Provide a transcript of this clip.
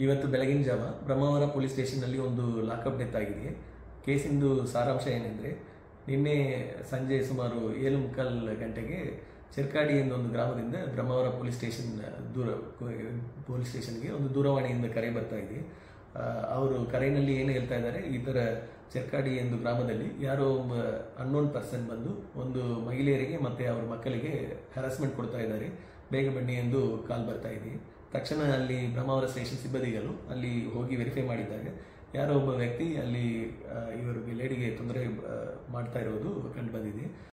ಇವತ್ತು ಬೆಳಗಿನ ಜಾವ ಬ್ರಹ್ಮಾವರ ಪೊಲೀಸ್ ಸ್ಟೇಷನ್ನಲ್ಲಿ ಒಂದು ಲಾಕಪ್ ಡೆತ್ ಆಗಿದೆ ಕೇಸಿಂದು ಸಾರಾಂಶ ಏನೆಂದರೆ ನಿನ್ನೆ ಸಂಜೆ ಸುಮಾರು ಏಳು ಮುಕ್ಕಾಲ್ ಗಂಟೆಗೆ ಚೆರ್ಕಾಡಿ ಎಂದ ಒಂದು ಗ್ರಾಮದಿಂದ ಬ್ರಹ್ಮಾವರ ಪೊಲೀಸ್ ಸ್ಟೇಷನ್ ದೂರ ಪೊಲೀಸ್ ಸ್ಟೇಷನ್ಗೆ ಒಂದು ದೂರವಾಣಿಯಿಂದ ಕರೆ ಬರ್ತಾ ಇದೆ ಆ, ಅವರು ಕರೆಯಲ್ಲಿ ಏನು ಹೇಳ್ತಾ ಇದ್ದಾರೆ ಈ ಥರ ಚೆರ್ಕಾಡಿ ಎಂದು ಗ್ರಾಮದಲ್ಲಿ ಯಾರೋ ಒಬ್ಬ ಅನ್ನೋನ್ ಪರ್ಸನ್ ಬಂದು ಒಂದು ಮಹಿಳೆಯರಿಗೆ ಮತ್ತೆ ಅವರ ಮಕ್ಕಳಿಗೆ ಹರಾಸ್ಮೆಂಟ್ ಕೊಡ್ತಾ ಇದ್ದಾರೆ ಬೇಗ ಬನ್ನಿ ಎಂದು ಕಾಲ್ ಬರ್ತಾ ಇದೆ ತಕ್ಷಣ ಅಲ್ಲಿ ಬ್ರಹ್ಮಾವರ ಸ್ಟೇಷನ್ ಸಿಬ್ಬಂದಿಗಳು ಅಲ್ಲಿ ಹೋಗಿ ವೆರಿಫೈ ಮಾಡಿದಾಗ ಯಾರೋ ಒಬ್ಬ ವ್ಯಕ್ತಿ ಅಲ್ಲಿ ಆ, ಇವರಿಗೆ ಲೇಡಿಗೆ ತೊಂದರೆ ಆ, ಮಾಡ್ತಾ ಇರೋದು ಕಂಡು ಬಂದಿದೆ